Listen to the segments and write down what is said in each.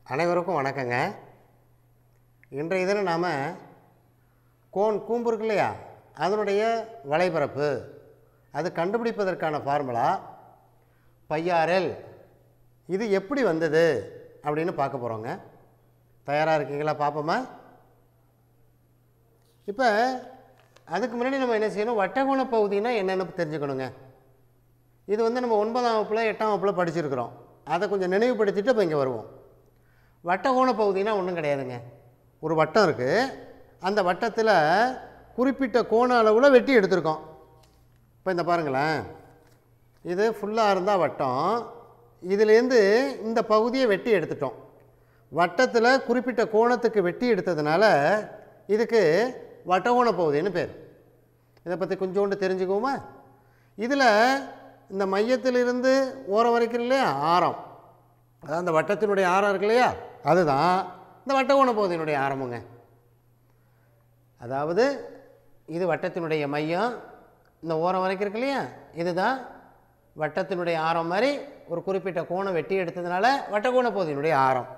அனைவருக்கும் வணக்கங்க இன்றைய தினம் நாம் கோன் கூம்பு இருக்கு இல்லையா அதனுடைய வலைபரப்பு அது கண்டுபிடிப்பதற்கான ஃபார்முலா பையாரெல் இது எப்படி வந்தது அப்படின்னு பார்க்க போகிறோங்க தயாராக இருக்கீங்களா பார்ப்போமா இப்போ அதுக்கு முன்னாடி நம்ம என்ன செய்யணும் வட்டகோண பகுதினா என்னென்னு தெரிஞ்சுக்கணுங்க இது வந்து நம்ம ஒன்பதாம் வகுப்பில் எட்டாம் வகுப்பில் படிச்சிருக்கிறோம் அதை கொஞ்சம் நினைவுபடுத்திட்டு இப்போ இங்கே வருவோம் வட்டகோண பகுதினா ஒன்றும் கிடையாதுங்க ஒரு வட்டம் இருக்குது அந்த வட்டத்தில் குறிப்பிட்ட கோண அளவில் வெட்டி எடுத்திருக்கோம் இப்போ இந்த பாருங்களேன் இது ஃபுல்லாக இருந்தால் வட்டம் இதுலேருந்து இந்த பகுதியை வெட்டி எடுத்துட்டோம் வட்டத்தில் குறிப்பிட்ட கோணத்துக்கு வெட்டி எடுத்ததுனால இதுக்கு வட்டகோண பகுதின்னு பேர் இதை பற்றி கொஞ்சோண்டு தெரிஞ்சுக்குவோமா இதில் இந்த மையத்திலிருந்து ஓரம் வரைக்கும் இல்லையா ஆரம் அதாவது அந்த வட்டத்தினுடைய ஆரம் இருக்கு இல்லையா அதுதான் இந்த வட்டகோண பகுதியினுடைய ஆரம்பங்க அதாவது இது வட்டத்தினுடைய மையம் இந்த ஓரம் வரைக்கும் இருக்கு இல்லையா இதுதான் வட்டத்தினுடைய ஆரம் மாதிரி ஒரு குறிப்பிட்ட கோணம் வெட்டி எடுத்ததுனால வட்டகோண பகுதியினுடைய ஆரம்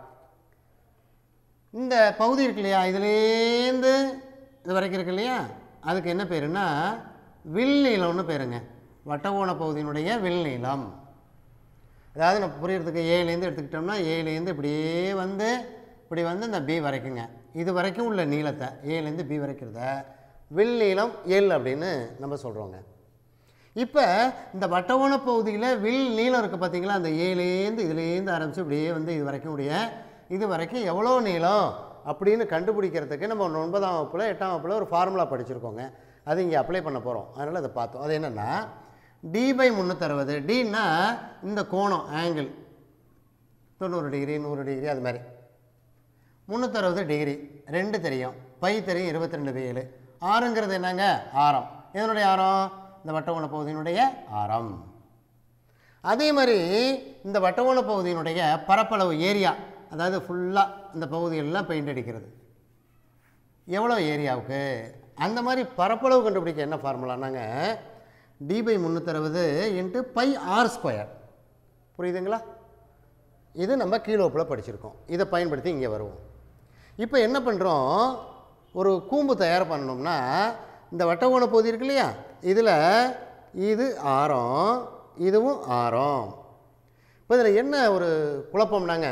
இந்த பகுதி இருக்கு இல்லையா இதுலேருந்து இது வரைக்கும் இருக்கு இல்லையா அதுக்கு என்ன பேருன்னா வில் நீளம்னு பேருங்க வட்டகோண பகுதியினுடைய வில் நீளம் அதாவது நம்ம புரியறதுக்கு ஏலேருந்து எடுத்துக்கிட்டோம்னா ஏலேருந்து இப்படியே வந்து இப்படி வந்து இந்த பி வரைக்குங்க இது வரைக்கும் உள்ள நீளத்தை ஏலேருந்து பி வரைக்கிறத வில் நீளம் எல் அப்படின்னு நம்ம சொல்கிறோங்க இப்போ இந்த வட்டகோண பகுதியில் வில் நீளம் இருக்குது பார்த்தீங்களா அந்த ஏலேருந்து இதுலேருந்து ஆரம்பித்து இப்படியே வந்து இது வரைக்கும் உடைய இது வரைக்கும் எவ்வளோ நீளம் அப்படின்னு கண்டுபிடிக்கிறதுக்கு நம்ம ஒன்பதாம் வகுப்பில் எட்டாம் வகுப்பில் ஒரு ஃபார்முலா படிச்சிருக்கோங்க அது இங்கே அப்ளை பண்ண போகிறோம் அதனால் அதை பார்த்தோம் அது என்னென்னா டி பை முந்நூற்றறுபது டின்னா இந்த கோணம் ஆங்கிள் தொண்ணூறு டிகிரி நூறு டிகிரி அது மாதிரி முந்நூற்றறுபது டிகிரி ரெண்டு தெரியும் பை தெரியும் இருபத்தி ரெண்டு ஏழு ஆறுங்கிறது என்னங்க ஆரம் இதனுடைய ஆரம் இந்த வட்டகோண பகுதியினுடைய ஆரம் அதே மாதிரி இந்த வட்டகோண பகுதியினுடைய பரப்பளவு ஏரியா அதாவது ஃபுல்லாக இந்த பகுதியெல்லாம் பெயிண்ட் அடிக்கிறது எவ்வளோ ஏரியாவுக்கு அந்த மாதிரி பரப்பளவு கண்டுபிடிக்க என்ன ஃபார்முலானாங்க டி பை முந்நூற்றறுபது இன்ட்டு பை ஆர் ஸ்கொயர் புரியுதுங்களா இது நம்ம கீழோப்பில் படிச்சிருக்கோம் இதை பயன்படுத்தி இங்கே வருவோம் இப்போ என்ன பண்ணுறோம் ஒரு கூம்பு தயார் பண்ணணும்னா இந்த வட்டகோண பகுதி இருக்கு இல்லையா இதில் இது ஆரம் இதுவும் ஆரம் இப்போ இதில் என்ன ஒரு குழப்பம்னாங்க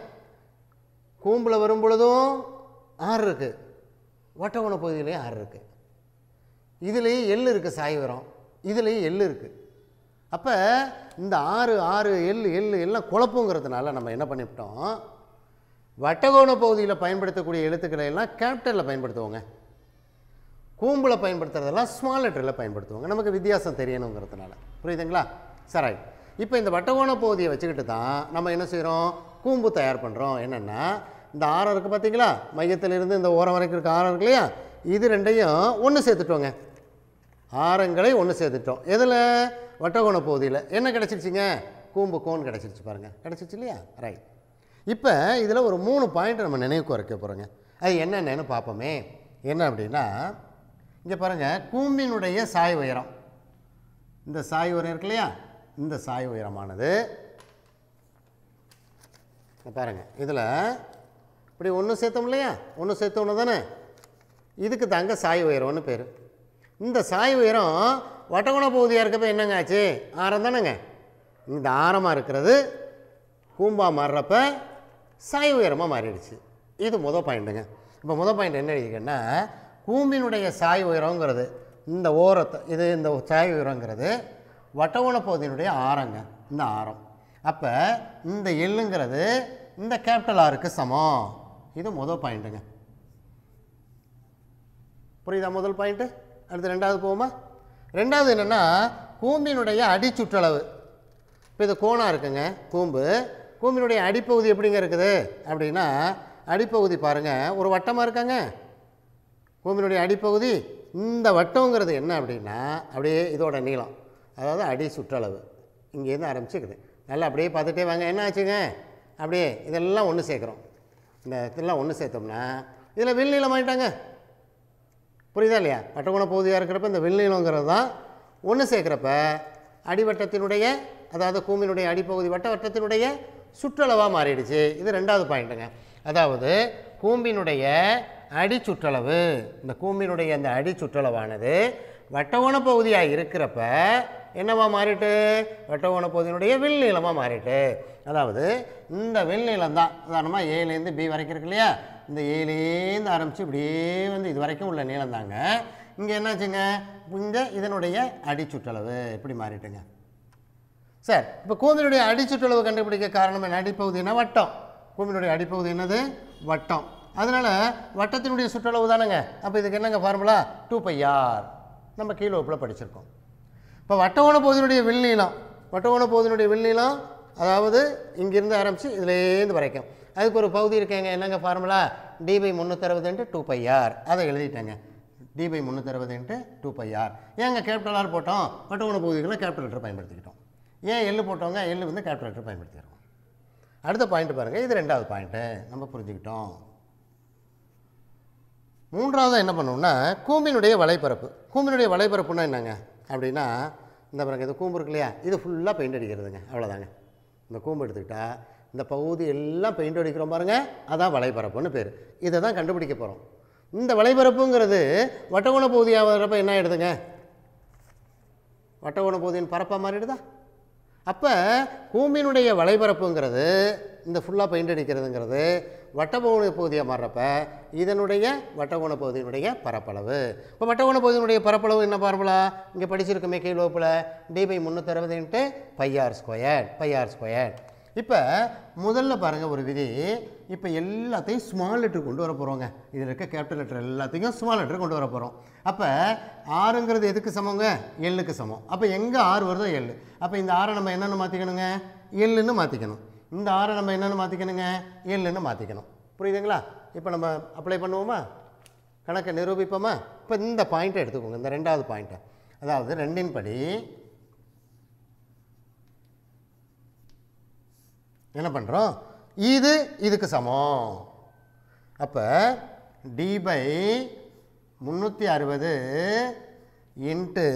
கூம்பில் வரும் பொழுதும் ஆறு இருக்குது வட்டகோண பகுதியிலையும் ஆறு இருக்குது இதுலேயும் எள் இருக்குது சாய் வரும் இதுலேயும் எள் இருக்குது அப்போ இந்த ஆறு ஆறு எள் எள் எல்லாம் குழப்பங்கிறதுனால நம்ம என்ன பண்ணிவிட்டோம் வட்டகோண பகுதியில் பயன்படுத்தக்கூடிய எழுத்துக்களை எல்லாம் கேபிட்டலில் பயன்படுத்துவோங்க கூம்பில் பயன்படுத்துறதெல்லாம் ஸ்மால் லெட்டரில் பயன்படுத்துவாங்க நமக்கு வித்தியாசம் தெரியணுங்கிறதுனால புரியுதுங்களா சரி இப்போ இந்த வட்டகோண பகுதியை வச்சுக்கிட்டு தான் நம்ம என்ன செய்கிறோம் கூம்பு தயார் பண்ணுறோம் என்னென்னா இந்த ஆரம் இருக்குது பார்த்தீங்களா மையத்திலிருந்து இந்த ஓரம் வரைக்கும் இருக்க ஆரம் இருக்கு இல்லையா இது ரெண்டையும் ஒன்று சேர்த்துட்டோங்க ஆரங்களை ஒன்று சேர்த்துட்டோம் எதில் வட்டகோண பகுதியில் என்ன கிடச்சிருச்சுங்க கூம்பு கோன் கிடச்சிருச்சு பாருங்கள் கிடச்சிருச்சு இல்லையா ரைட் இப்போ இதில் ஒரு மூணு பாயிண்ட் நம்ம நினைவுக்கு வரைக்க போகிறோங்க அது என்னென்னு பார்ப்போமே என்ன அப்படின்னா இங்கே பாருங்கள் கூம்பினுடைய சாய் உயரம் இந்த சாய் உயரம் இருக்கு இல்லையா இந்த சாய் உயரமானது இங்க பாருங்க இதில் இப்படி ஒன்று சேர்த்தோம் இல்லையா ஒன்று சேர்த்தோன்னு தானே இதுக்கு தாங்க சாய் உயரம்னு பேர் இந்த சாய் உயரம் வட்டகுண பகுதியாக இருக்கப்ப என்னங்க ஆச்சு ஆரம் தானேங்க இந்த ஆரமாக இருக்கிறது கூம்பா மாறுறப்ப சாய் உயரமாக மாறிடுச்சு இது முத பாயிண்ட்டுங்க இப்போ முத பாயிண்ட் என்ன எழுதிக்கன்னா கூம்பினுடைய சாய் உயரங்கிறது இந்த ஓரத்தை இது இந்த சாய் உயரங்கிறது வட்டகுண பகுதியினுடைய ஆரங்க இந்த ஆரம் அப்போ இந்த எள்ளுங்கிறது இந்த கேபிட்டல் ஆருக்கு சமம் இது முதல் பாயிண்ட்டுங்க புரியுதா முதல் பாயிண்ட்டு அடுத்து ரெண்டாவது போவோமா ரெண்டாவது என்னென்னா கூம்பினுடைய அடி சுற்றளவு இப்போ இது கோணம் இருக்குங்க கூம்பு கூம்பினுடைய அடிப்பகுதி எப்படிங்க இருக்குது அப்படின்னா அடிப்பகுதி பாருங்கள் ஒரு வட்டமாக இருக்காங்க கூம்பினுடைய அடிப்பகுதி இந்த வட்டங்கிறது என்ன அப்படின்னா அப்படியே இதோட நீளம் அதாவது அடி சுற்றளவு இங்கேருந்து ஆரம்பிச்சுக்குது நல்லா அப்படியே பார்த்துட்டே வாங்க என்ன ஆச்சுங்க அப்படியே இதெல்லாம் ஒன்று சேர்க்குறோம் இந்த இதெல்லாம் ஒன்று சேர்த்தோம்னா இதில் வில் நீளம் ஆகிட்டாங்க புரியுதா இல்லையா வட்டகோண பகுதியாக இருக்கிறப்ப இந்த வில் நீளங்கிறது தான் ஒன்று சேர்க்குறப்ப அடிவட்டத்தினுடைய அதாவது கூம்பினுடைய அடிப்பகுதி வட்ட வட்டத்தினுடைய சுற்றளவாக மாறிடுச்சு இது ரெண்டாவது பாயிண்ட்டுங்க அதாவது கூம்பினுடைய அடி சுற்றளவு இந்த கூம்பினுடைய அந்த அடி சுற்றளவானது வட்டகோண பகுதியாக இருக்கிறப்ப என்னவா மாறிட்டு வட்டகோண பகுதியினுடைய வில் நீளமாக மாறிட்டு அதாவது இந்த வில் நீளம் தான் உதாரணமாக ஏலேருந்து பி வரைக்கும் இருக்கு இல்லையா இந்த ஏலேருந்து ஆரம்பித்து இப்படியே வந்து இது வரைக்கும் உள்ள நீளம் தாங்க இங்கே என்னாச்சுங்க இந்த இதனுடைய அடி சுற்றளவு இப்படி மாறிட்டுங்க சார் இப்போ கூம்பினுடைய அடிச்சுற்றளவு கண்டுபிடிக்க காரணம் என்ன அடிப்பகுதி என்ன வட்டம் கூம்பினுடைய அடிப்பகுதி என்னது வட்டம் அதனால் வட்டத்தினுடைய சுற்றளவு தானேங்க அப்போ இதுக்கு என்னங்க ஃபார்முலா டூ பையார் நம்ம கீழே வகுப்பில் படிச்சிருக்கோம் இப்போ வட்டகோண பகுதியினுடைய வில்நீளம் வட்டகோண பகுதியினுடைய வில்நீளம் அதாவது இங்கிருந்து ஆரம்பித்து இதுலேருந்து வரைக்கும் அதுக்கு ஒரு பகுதி இருக்கேங்க என்னங்க ஃபார்முலா டி பை முந்நூற்றறுபது இன்ட்டு டூ பையார் அதை எழுதிட்டேங்க டி பை முந்நூற்றறுபது இன்ட்டு டூ பையார் ஏங்க கேபிட்டல் ஆர் போட்டோம் வட்டகோண பகுதிகளை கேபிட்டல் லெட்டர் பயன்படுத்திக்கிட்டோம் ஏன் எள்ளு போட்டவங்க எள்ளு வந்து கேபிட்டல் லெட்டர் பயன்படுத்திடுறோம் அடுத்த பாயிண்ட் பாருங்கள் இது ரெண்டாவது பாயிண்ட்டு நம்ம புரிஞ்சுக்கிட்டோம் மூன்றாவது என்ன பண்ணோம்னா கூம்பினுடைய வலைப்பரப்பு கூம்பினுடைய வலைப்பரப்புன்னா என்னங்க அப்படின்னா இந்த பாருங்க இது கூம்பு இருக்கு இல்லையா இது ஃபுல்லாக பெயிண்ட் அடிக்கிறதுங்க அவ்வளோதாங்க இந்த கூம்பு எடுத்துக்கிட்டா இந்த பகுதி எல்லாம் பெயிண்ட் அடிக்கிறோம் பாருங்க அதான் வலைப்பரப்புன்னு பேர் இதை தான் கண்டுபிடிக்க போகிறோம் இந்த வலைப்பரப்புங்கிறது வட்டகோண பகுதியாக வர்றப்ப என்ன ஆயிடுதுங்க வட்டகோண பகுதியின் பரப்பாக மாறிடுதா அப்போ கூம்பினுடைய வலைபரப்புங்கிறது இந்த ஃபுல்லாக பெயிண்ட் அடிக்கிறதுங்கிறது வட்டகோண பகுதியாக மாறுறப்ப இதனுடைய வட்டகோண பகுதியினுடைய பரப்பளவு இப்போ வட்டகோண பகுதியினுடைய பரப்பளவு என்ன பார்ப்பலா இங்கே படிச்சிருக்கோமே கீழ் வகுப்பில் டி பை முந்நூற்றறுபது into pi r square pi r square இப்போ முதல்ல பாருங்கள் ஒரு விதி இப்போ எல்லாத்தையும் ஸ்மால் லெட்டர் கொண்டு வர போகிறோங்க இதில் இருக்க கேபிட்டல் லெட்டர் எல்லாத்தையும் ஸ்மால் லெட்டர் கொண்டு வர போகிறோம் அப்போ ஆறுங்கிறது எதுக்கு சமங்க எள்ளுக்கு சமம் அப்போ எங்கே ஆறு வருதோ எள்ளு அப்போ இந்த ஆறை நம்ம என்னென்னு மாற்றிக்கணுங்க எள்ளுன்னு மாற்றிக்கணும் இந்த ஆறை நம்ம என்னென்னு மாற்றிக்கணுங்க எள்ளுன்னு மாற்றிக்கணும் புரியுதுங்களா இப்போ நம்ம அப்ளை பண்ணுவோமா கணக்கை நிரூபிப்போமா இப்போ இந்த பாயிண்ட்டை எடுத்துக்கோங்க இந்த ரெண்டாவது பாயிண்ட்டை அதாவது ரெண்டின் படி என்ன பண்ணுறோம் இது இதுக்கு சமம் அப்போ டி பை முந்நூற்றி அறுபது இன்ட்டு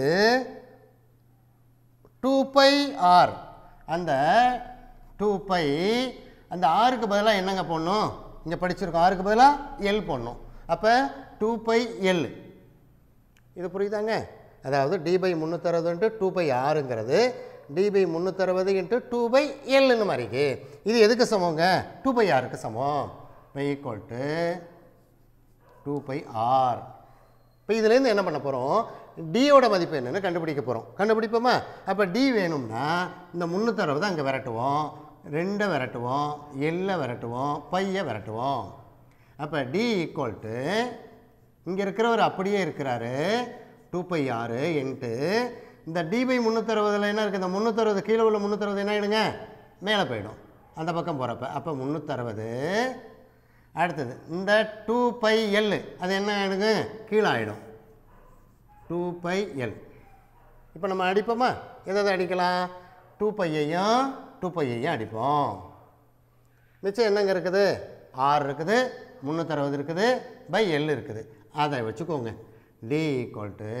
டூ பை ஆர் அந்த டூ பை அந்த ஆறுக்கு பதிலாக என்னங்க போடணும் இங்கே படிச்சிருக்கோம் ஆறுக்கு பதிலாக எல் போடணும் அப்போ டூ பை எல் இது புரியுதாங்க அதாவது டி பை முந்நூற்றறுபது இன்ட்டு டூ பை ஆறுங்கிறது டி பை முந்நூற்றறுபது இன்ட்டு டூ பை எல்னு மாதிரிக்கு இது எதுக்கு சமங்க டூ பை ஆருக்கு சமம் pi equal to two pi r இப்போ இதுலேருந்து என்ன பண்ண போகிறோம் டியோட மதிப்பு என்னன்னு கண்டுபிடிக்க போகிறோம் கண்டுபிடிப்போமா அப்போ டி வேணும்னா இந்த முந்நூற்றறுபது அங்கே விரட்டுவோம் ரெண்டை விரட்டுவோம் எல்லை விரட்டுவோம் பையை விரட்டுவோம் அப்போ டி ஈக்குவல் டு இங்கே இருக்கிறவர் அப்படியே இருக்கிறாரு டூ பை ஆறு இன்ட்டு இந்த டி பை முந்நூற்றறுபதில் என்ன இருக்குது இந்த முந்நூற்றறுபது கீழே உள்ள முந்நூற்றறுபது என்ன ஆகிடுங்க மேலே போயிடும் அந்த பக்கம் போகிறப்ப அப்போ முந்நூற்றறுபது அடுத்தது இந்த டூ பை எல் அது என்ன ஆகிடுங்க கீழே ஆகிடும் டூ பை எல் இப்போ நம்ம அடிப்போமா எதை எதை அடிக்கலாம் டூ பையையும் டூ பையையும் அடிப்போம் மிச்சம் என்னங்க இருக்குது ஆறு இருக்குது முந்நூற்றறுபது இருக்குது பை எல் இருக்குது அதை வச்சுக்கோங்க டி ஈக்குவல் டு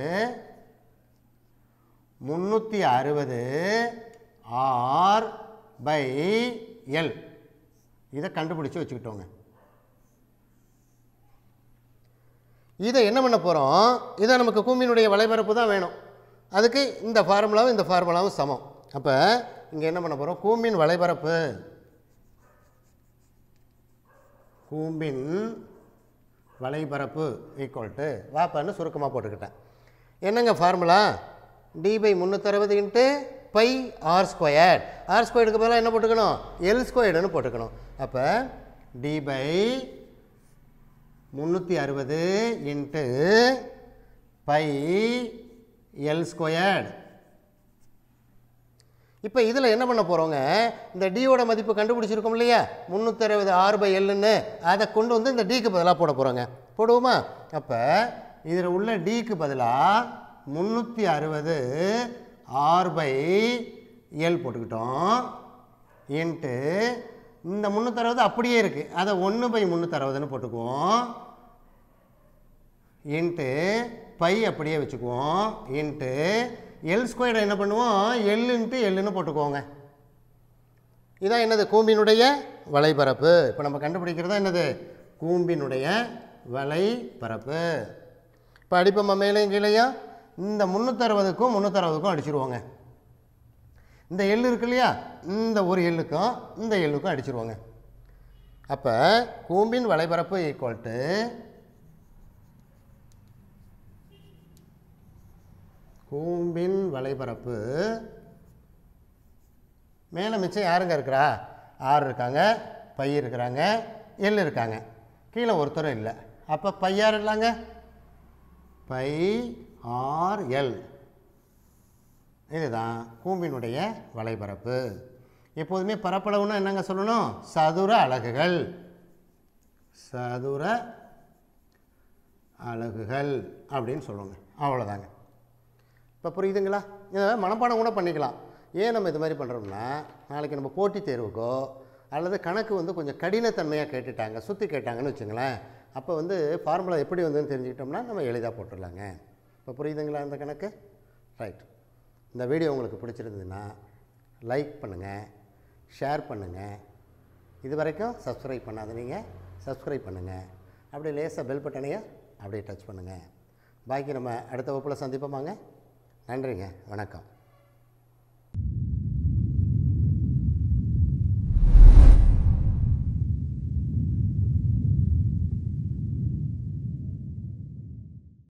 முந்நூற்றி அறுபது ஆர் பை எல் இதை கண்டுபிடிச்சி வச்சுக்கிட்டோங்க இதை என்ன பண்ண போகிறோம் இதை நமக்கு கூம்பினுடைய வலைபரப்பு தான் வேணும் அதுக்கு இந்த ஃபார்முலாவும் இந்த ஃபார்முலாவும் சமம் அப்போ இங்கே என்ன பண்ண போகிறோம் கூம்பின் வலைபரப்பு கூம்பின் வலைபரப்பு ஈக்குவல் டு வாப்பான்னு சுருக்கமாக போட்டுக்கிட்டேன் என்னங்க ஃபார்முலா டி பை முந்நூற்றறுபது into pi r square r ஸ்கொயருக்கு பதிலாக என்ன போட்டுக்கணும் எல் ஸ்கொயர்டுன்னு போட்டுக்கணும் அப்போ டி பை முந்நூற்றி அறுபது இன்ட்டு பை எல் ஸ்கொயர்டு இப்போ இதில் என்ன பண்ண போகிறோங்க இந்த டியோட மதிப்பு கண்டுபிடிச்சிருக்கோம் இல்லையா முந்நூற்றறுபது ஆறு பை எல்லுன்னு அதை கொண்டு வந்து இந்த டிக்கு பதிலாக போட போகிறோங்க போடுவோமா அப்போ இதில் உள்ள டிக்கு பதிலாக முந்நூற்றி அறுபது ஆறு பை எல் போட்டுக்கிட்டோம் இன்ட்டு இந்த முந்நூற்றறுபது அப்படியே இருக்குது அதை ஒன்று பை முந்நூற்றறுபதுன்னு போட்டுக்குவோம் இன்ட்டு பை அப்படியே வச்சுக்குவோம் இன்ட்டு எல் ஸ்கொயர்டை என்ன பண்ணுவோம் எல் இன்ட்டு எல்லுன்னு போட்டுக்குவோங்க இதான் என்னது கூம்பினுடைய வலைபரப்பு இப்போ நம்ம கண்டுபிடிக்கிறதா என்னது கூம்பினுடைய வலைபரப்பு இப்போ அடிப்போமா மேலேயும் கீழேயும் இந்த முந்நூற்றறுபதுக்கும் முந்நூற்றறுபதுக்கும் அடிச்சிருவோங்க இந்த எள்ளு இருக்கு இல்லையா இந்த ஒரு எள்ளுக்கும் இந்த எள்ளுக்கும் அடிச்சிருவோங்க அப்போ கூம்பின் வலைபரப்பு ஈக்குவல் டு கூம்பின் வலைபரப்பு மேலே மிச்சம் யாருங்க இருக்கிறா ஆறு இருக்காங்க பை இருக்கிறாங்க எல் இருக்காங்க கீழே ஒருத்தரும் இல்லை அப்போ பையார் இல்லைங்க பை ஆர் எல் இதுதான் கூம்பினுடைய வலைபரப்பு எப்போதுமே பரப்பளவுன்னா என்னங்க சொல்லணும் சதுர அலகுகள் சதுர அலகுகள் அப்படின்னு சொல்லுவாங்க அவ்வளோதாங்க இப்போ புரியுதுங்களா இதை மனப்பாடம் கூட பண்ணிக்கலாம் ஏன் நம்ம இது மாதிரி பண்ணுறோம்னா நாளைக்கு நம்ம போட்டித் தேர்வுக்கோ அல்லது கணக்கு வந்து கொஞ்சம் கடினத்தன்மையாக கேட்டுட்டாங்க சுற்றி கேட்டாங்கன்னு வச்சுங்களேன் அப்போ வந்து ஃபார்முலா எப்படி வந்ததுன்னு தெரிஞ்சுக்கிட்டோம்னா நம்ம எளிதாக போட்டுடலாங்க இப்போ புரியுதுங்களா இந்த கணக்கு ரைட் இந்த வீடியோ உங்களுக்கு பிடிச்சிருந்ததுன்னா லைக் பண்ணுங்கள் ஷேர் பண்ணுங்கள் இது வரைக்கும் சப்ஸ்கிரைப் பண்ணாத நீங்கள் சப்ஸ்கிரைப் பண்ணுங்கள் அப்படியே லேசாக பெல் பட்டனையை அப்படியே டச் பண்ணுங்கள் பாக்கி நம்ம அடுத்த வகுப்பில் சந்திப்போமாங்க நன்றிங்க வணக்கம்